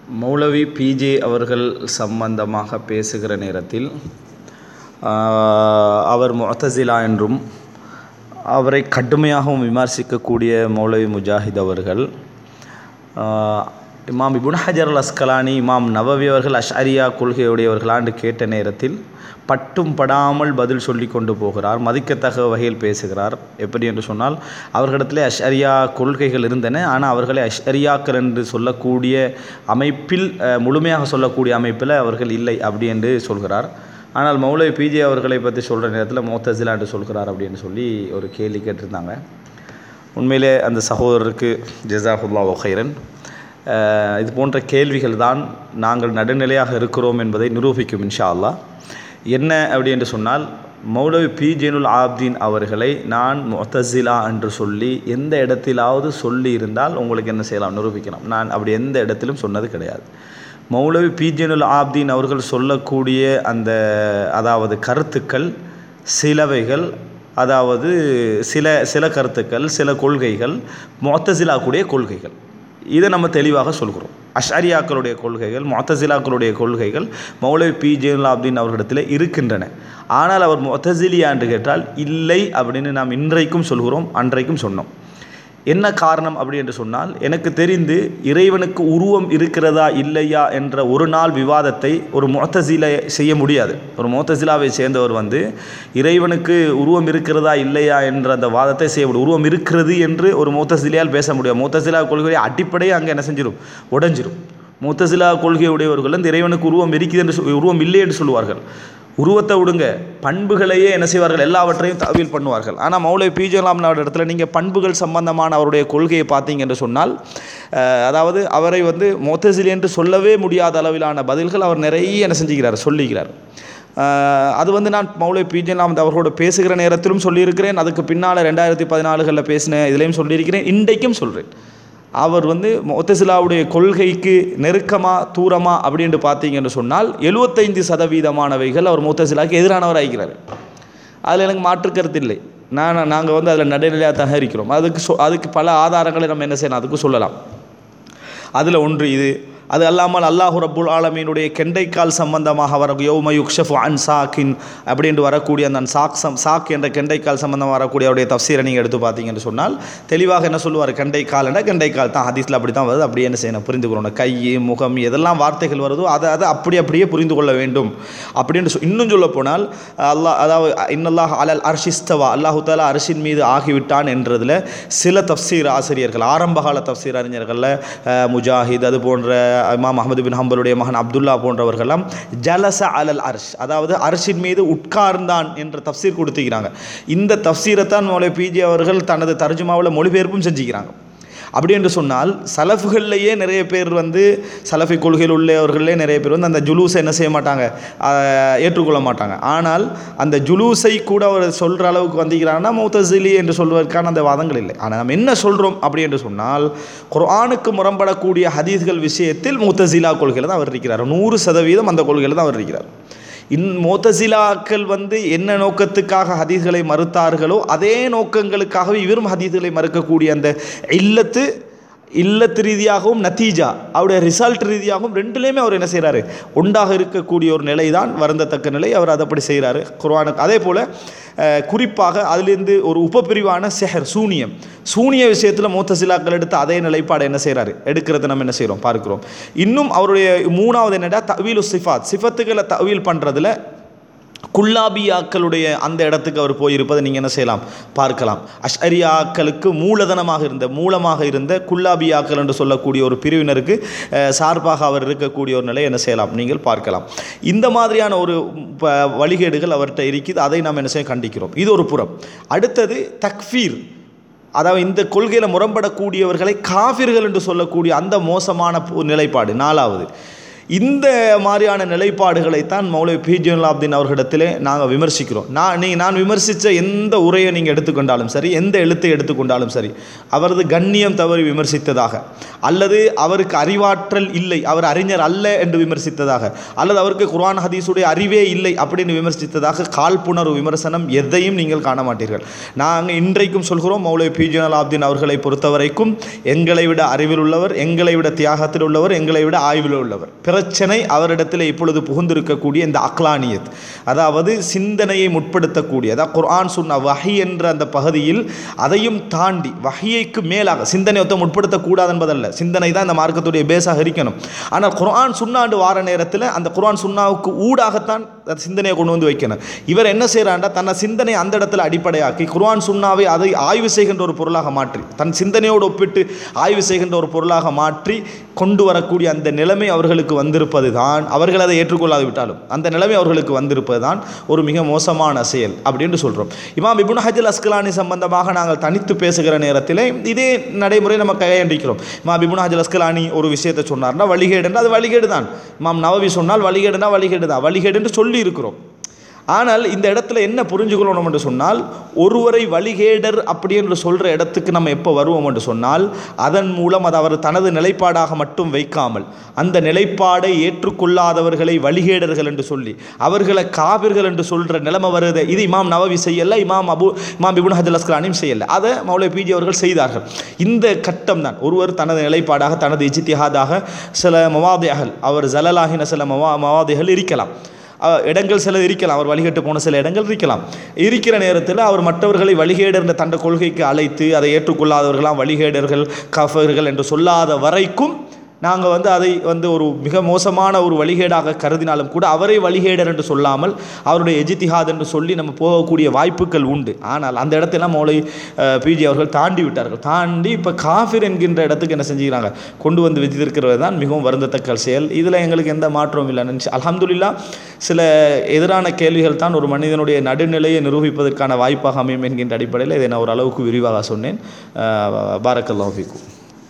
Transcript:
மௌலவி PJ அவர்கள் சம்பந்தமாக பேசுகிற நேரத்தில் ஆஹ், அவர் முஅத்தசிலா என்றும் அவரை கடுமையாகவும் விமர்சிக்கக்கூடிய மௌலவி முஜாஹித் அவர்கள் ஆஹ், இமாம் இபுன் ஹஜர் அல் அஸ்கலானி இமாம் நவவி அவர்கள் அஷ்அரியா கொள்கையுடையவர்களாண்டு கேட்ட நேரத்தில் பட்டும் படாமல் பதில் சொல்லி கொண்டு போகிறார் மதிக்கத்தக்க வகையில் பேசுகிறார் எப்படி என்று சொன்னால் அவர்களிடத்திலே அஷ்அரியா கொள்கைகள் இருந்தன ஆனால் அவர்களை அஷ்அரியாக்கள் என்று சொல்லக்கூடிய அமைப்பில் அஹ், முழுமையாக சொல்லக்கூடிய அமைப்பில் அவர்கள் இல்லை அப்படி என்று சொல்கிறார் ஆனால் மௌலை பிஜே அவர்களை பற்றி சொல்கிற நேரத்தில் மோத்தசிலா என்று சொல்கிறார் அப்படின்னு சொல்லி ஒரு கேள்வி கேட்டிருந்தாங்க உண்மையிலே அந்த சகோதரருக்கு ஜெசாஹுல்லா ஒஹைரன் இது போன்ற கேள்விகள் தான் நாங்கள் நடுநிலையாக இருக்கிறோம் என்பதை நிரூபிக்கும் இன்ஷா அல்லாஹ் என்ன அப்படி என்று சொன்னால் மௌலவி பி ஜெனுல் ஆப்தீன் அவர்களை நான் முத்தசிலா என்று சொல்லி எந்த இடத்திலாவது சொல்லி இருந்தால் உங்களுக்கு என்ன செய்யலாம் நிரூபிக்கலாம் நான் அப்படி எந்த இடத்திலும் சொன்னது கிடையாது மௌலவி பி ஜெனுல் ஆப்தீன் அவர்கள் சொல்லக்கூடிய அந்த அதாவது கருத்துக்கள் சிலவைகள் அதாவது சில சில கருத்துக்கள் சில கொள்கைகள் மொத்தசிலாக்குடைய கொள்கைகள் இதை நம்ம தெளிவாக சொல்கிறோம் அஷாரியாக்களுடைய கொள்கைகள் மொத்தசிலாக்களுடைய கொள்கைகள் மௌலவி பி ஜெயலாப்தீன் அவர்களிடத்தில் இருக்கின்றன ஆனால் அவர் மொத்தசிலியா என்று கேட்டால் இல்லை அப்படின்னு நாம் இன்றைக்கும் சொல்கிறோம் அன்றைக்கும் சொன்னோம் என்ன காரணம் அப்படி என்று சொன்னால் எனக்கு தெரிந்து இறைவனுக்கு உருவம் இருக்கிறதா இல்லையா என்ற ஒரு நாள் விவாதத்தை ஒரு மோத்தசில செய்ய முடியாது ஒரு மோத்தசிலாவை சேர்ந்தவர் வந்து இறைவனுக்கு உருவம் இருக்கிறதா இல்லையா என்ற அந்த வாதத்தை செய்ய முடியும் உருவம் இருக்கிறது என்று ஒரு மோத்தசிலியால் பேச முடியாது மோத்தசிலா கொள்கையை அடிப்படையே அங்கே என்ன செஞ்சிடும் உடைஞ்சிரும் மூத்தசிலா கொள்கையுடையவர்கள் அந்த இறைவனுக்கு உருவம் இருக்குது என்று சொல் உருவம் இல்லை என்று சொல்லுவார்கள் உருவத்தை விடுங்க பண்புகளையே என்ன செய்வார்கள் எல்லாவற்றையும் தவியல் பண்ணுவார்கள் ஆனால் மௌலை பிஜலாம் இடத்துல நீங்கள் பண்புகள் சம்பந்தமான அவருடைய கொள்கையை பார்த்தீங்க என்று சொன்னால் அஹ், அதாவது அவரை வந்து மொத்தசிலி என்று சொல்லவே முடியாத அளவிலான பதில்கள் அவர் நிறைய என்ன செஞ்சுக்கிறார் சொல்லிக்கிறார் அஹ், அது வந்து நான் மௌலை பிஜலாம் அவர்களோட பேசுகிற நேரத்திலும் சொல்லியிருக்கிறேன் அதுக்கு பின்னால் ரெண்டாயிரத்தி பதினாலுகளில் பேசின இதுலேயும் சொல்லியிருக்கிறேன் இன்றைக்கும் சொல்கிறேன் அவர் வந்து மொத்தசிலாவுடைய கொள்கைக்கு நெருக்கமாக தூரமாக அப்படின்ட்டு பார்த்தீங்கன்னு சொன்னால் எழுபத்தைந்து சதவீதமானவைகள் அவர் மொத்தசிலாவுக்கு எதிரானவர் ஆகிறார் அதில் எனக்கு மாற்று கருத்து இல்லை நான் நாங்கள் வந்து அதில் நடுநிலையாக தான் இருக்கிறோம் அதுக்கு சொ அதுக்கு பல ஆதாரங்களை நம்ம என்ன செய்யலாம் அதுக்கு சொல்லலாம் அதில் ஒன்று இது அது அல்லாமல் அல்லாஹு ரப்புல் ஆலமீனுடைய கெண்டைக்கால் சம்பந்தமாக வர யௌம யுக்ஷஃபு அன் சாக்கின் அப்படின்ட்டு வரக்கூடிய அந்த சாக் சம் சாக் என்ற கெண்டைக்கால் சம்பந்தமாக வரக்கூடிய அவருடைய தஃசீரை நீங்கள் எடுத்து பார்த்தீங்கன்னு சொன்னால் தெளிவாக என்ன சொல்லுவார் கெண்டைக்கால்னா கெண்டைக்கால் தான் ஹதீஸில் அப்படி தான் வருது அப்படியே என்ன செய்யணும் புரிந்துக்கிறோம் கை முகம் எதெல்லாம் வார்த்தைகள் வருதோ அதை அதை அப்படி அப்படியே புரிந்து கொள்ள வேண்டும் அப்படின்னு சொ இன்னும் சொல்ல போனால் அல்லாஹ் அதாவது இன்னல்லாஹ் அலல் அர்ஷிஸ்தவா அல்லாஹு தாலா அரிசின் மீது ஆகிவிட்டான் என்றதில் சில தஃசீர் ஆசிரியர்கள் ஆரம்பகால தஃசீர் அறிஞர்களில் அஹ், முஜாஹித் அது போன்ற இமாம் அஹமது பின் ஹம்பலுடைய மகன் அப்துல்லா போன்றவர்கள்லாம் ஜலச அலல் அர்ஷ் அதாவது அரிசின் மீது உட்கார்ந்தான் என்ற தஃசீர் கொடுத்துக்கிறாங்க இந்த தஃசீரை தான் மௌலை பிஜி அவர்கள் தனது தர்ஜுமாவில் மொழிபெயர்ப்பும் செஞ்சுக்கிறாங்க அப்படி என்று சொன்னால் சலஃபுகள்லேயே நிறைய பேர் வந்து சலஃபி கொள்கையில் உள்ளவர்களே நிறைய பேர் வந்து அந்த ஜுலூஸை என்ன செய்ய மாட்டாங்க ஆஹ், ஏற்றுக்கொள்ள மாட்டாங்க ஆனால் அந்த ஜுலூஸை கூட அவர் சொல்கிற அளவுக்கு வந்திக்கிறாங்கன்னா மௌத்தசிலி என்று சொல்வதற்கான அந்த வாதங்கள் இல்லை ஆனால் நம்ம என்ன சொல்கிறோம் அப்படி என்று சொன்னால் குர்ஆனுக்கு முரண்படக்கூடிய ஹதீஸ்கள் விஷயத்தில் மௌத்தசிலா கொள்கையில் தான் அவர் இருக்கிறார் நூறு சதவீதம் அந்த கொள்கையில் தான் அவர் இருக்கிறார் இன் மோத்தசிலாக்கள் வந்து என்ன நோக்கத்துக்காக ஹதீஸ்களை மறுத்தார்களோ அதே நோக்கங்களுக்காகவே இவரும் ஹதீஸ்களை மறுக்கக்கூடிய அந்த இல்லத்து இல்லத்து ரீதியாகவும் நத்தீஜா அவருடைய ரிசல்ட் ரீதியாகவும் ரெண்டுலேயுமே அவர் என்ன செய்கிறாரு ஒன்றாக இருக்கக்கூடிய ஒரு நிலை தான் வருந்தத்தக்க நிலை அவர் அதை அப்படி செய்கிறாரு குர்ஆனுக்கு அதே போல் அஹ், குறிப்பாக அதிலிருந்து ஒரு உபபிரிவான செஹர் சூனியம் சூனிய விஷயத்தில் மூத்தசிலாக்கள் எடுத்து அதே நிலைப்பாடு என்ன செய்கிறாரு எடுக்கிறத நம்ம என்ன செய்கிறோம் பார்க்கிறோம் இன்னும் அவருடைய மூணாவது என்னடா தவீலு சிஃபாத் சிஃபத்துகளை தவீல் பண்ணுறதுல குல்லாபியாக்களுடைய அந்த இடத்துக்கு அவர் போயிருப்பதை நீங்கள் என்ன செய்யலாம் பார்க்கலாம் அஷ்அரியாக்களுக்கு மூலதனமாக இருந்த மூலமாக இருந்த குல்லாபியாக்கள் என்று சொல்லக்கூடிய ஒரு பிரிவினருக்கு அஹ், சார்பாக அவர் இருக்கக்கூடிய ஒரு நிலை என்ன செய்யலாம் நீங்கள் பார்க்கலாம் இந்த மாதிரியான ஒரு ப- வழிகேடுகள் அவர்கிட்ட இருக்குது அதை நாம் என்ன செய்ய கண்டிக்கிறோம் இது ஒரு புறம் அடுத்தது தக்ஃபீர் அதாவது இந்த கொள்கையில் முரண்படக்கூடியவர்களை காஃபிர்கள் என்று சொல்லக்கூடிய அந்த மோசமான பு- நிலைப்பாடு நாலாவது இந்த மாதிரியான நிலைப்பாடுகளைத்தான் மௌலவி பி ஜெயலாப்தீன் அவர்களிடத்திலே நாங்கள் விமர்சிக்கிறோம் நான் நீ நான் விமர்சித்த எந்த உரையை நீங்கள் எடுத்துக்கொண்டாலும் சரி எந்த எழுத்தை எடுத்துக்கொண்டாலும் சரி அவரது கண்ணியம் தவறி விமர்சித்ததாக அல்லது அவருக்கு அறிவாற்றல் இல்லை அவர் அறிஞர் அல்ல என்று விமர்சித்ததாக அல்லது அவருக்கு குர்ஆன் ஹதீஸுடைய அறிவே இல்லை அப்படின்னு விமர்சித்ததாக காழ்ப்புணர்வு விமர்சனம் எதையும் நீங்கள் காண மாட்டீர்கள் நாங்கள் இன்றைக்கும் சொல்கிறோம் மௌலவி பி ஜெயலாப்தீன் அவர்களை பொறுத்தவரைக்கும் எங்களை விட அறிவில் உள்ளவர் எங்களை விட தியாகத்தில் உள்ளவர் எங்களை விட ஆய்வில் உள்ளவர் பிரச்சனை அவரிடத்தில் இப்பொழுது புகுந்திருக்கக்கூடிய இந்த அக்லானியத் அதாவது சிந்தனையை முற்படுத்தக்கூடிய அதாவது குர்ஆன் சுன்னா வஹி என்ற அந்த பகுதியில் அதையும் தாண்டி வஹியைக்கு மேலாக சிந்தனை ஒத்த முற்படுத்தக்கூடாது என்பதல்ல சிந்தனை தான் இந்த மார்க்கத்துடைய பேஸாக இருக்கணும் ஆனால் குர்ஆன் சுண்ணாண்டு வார நேரத்தில் அந்த குர்ஆன் சுன்னாவுக்கு ஊடாகத்தான் அந்த சிந்தனையை கொண்டு வந்து வைக்கணும் இவர் என்ன செய்கிறாண்டா தன்னை சிந்தனை அந்த இடத்துல அடிப்படையாக்கி குர்ஆன் சுன்னாவை அதை ஆய்வு செய்கின்ற ஒரு பொருளாக மாற்றி தன் சிந்தனையோடு ஒப்பிட்டு ஆய்வு செய்கின்ற ஒரு பொருளாக மாற்றி கொண்டு வரக்கூடிய அந்த நிலைமை அவர்களுக்கு வந்திருப்பது தான் அவர்கள் அதை ஏற்றுக்கொள்ளாது விட்டாலும் அந்த நிலைமை அவர்களுக்கு வந்திருப்பது தான் ஒரு மிக மோசமான செயல் அப்படின்னு சொல்கிறோம் இமாம் இபுன் ஹஜல் அஸ்கலானி சம்பந்தமாக நாங்கள் தனித்து பேசுகிற நேரத்தில் இதே நடைமுறை நம்ம கையாண்டிருக்கிறோம் இமாம் இபுன் ஹஜல் அஸ்கலானி ஒரு விஷயத்தை சொன்னார்னா வழிகேடுன்னா அது வழிகேடு தான் இமாம் நவவி சொன்னால் வழிகேடுனா வழிகேடு தான் வழிகேடு என்று சொல்லி இருக்கிறோம் ஆனால் இந்த இடத்துல என்ன புரிஞ்சுக்கொள்ளணும் என்று சொன்னால் ஒருவரை வழிகேடர் அப்படி என்று சொல்கிற இடத்துக்கு நம்ம எப்போ வருவோம் என்று சொன்னால் அதன் மூலம் அது அவர் தனது நிலைப்பாடாக மட்டும் வைக்காமல் அந்த நிலைப்பாடை ஏற்றுக்கொள்ளாதவர்களை வழிகேடர்கள் என்று சொல்லி அவர்களை காவிர்கள் என்று சொல்கிற நிலைமை வருது இது இமாம் நவவி செய்யலை இமாம் அபு இமாம் இபுன் ஹஜல் அஸ்கலானியும் செய்யலை அதை மௌலை பிஜி அவர்கள் செய்தார்கள் இந்த கட்டம் தான் ஒருவர் தனது நிலைப்பாடாக தனது இஜித்திஹாதாக சில மவாதிகள் அவர் ஜலலாகின சில மவா மவாதிகள் இருக்கலாம் அஹ் இடங்கள் சில இருக்கலாம் அவர் வழிகட்டு போன சில இடங்கள் இருக்கலாம் இருக்கிற நேரத்தில் அவர் மற்றவர்களை வழிகேடர் என்ற தண்ட கொள்கைக்கு அழைத்து அதை ஏற்றுக்கொள்ளாதவர்களாம் வழிகேடர்கள் கஃபர்கள் என்று சொல்லாத வரைக்கும் நாங்கள் வந்து அதை வந்து ஒரு மிக மோசமான ஒரு வழிகேடாக கருதினாலும் கூட அவரை வழிகேடர் என்று சொல்லாமல் அவருடைய எஜித்திஹாத் என்று சொல்லி நம்ம போகக்கூடிய வாய்ப்புகள் உண்டு ஆனால் அந்த இடத்தெல்லாம் மௌலை பிஜி அவர்கள் தாண்டி விட்டார்கள் தாண்டி இப்போ காஃபிர் என்கின்ற இடத்துக்கு என்ன செஞ்சுக்கிறாங்க கொண்டு வந்து விதித்திருக்கிறது தான் மிகவும் வருந்தத்தக்க செயல் இதில் எங்களுக்கு எந்த மாற்றமும் இல்லை நினச்சி அல்ஹம்துலில்லா சில எதிரான கேள்விகள் தான் ஒரு மனிதனுடைய நடுநிலையை நிரூபிப்பதற்கான வாய்ப்பாக அமையும் என்கின்ற அடிப்படையில் இதை நான் ஒரு அளவுக்கு விரிவாக சொன்னேன் பாரக்கல்லாஹ் ஃபீக்கும்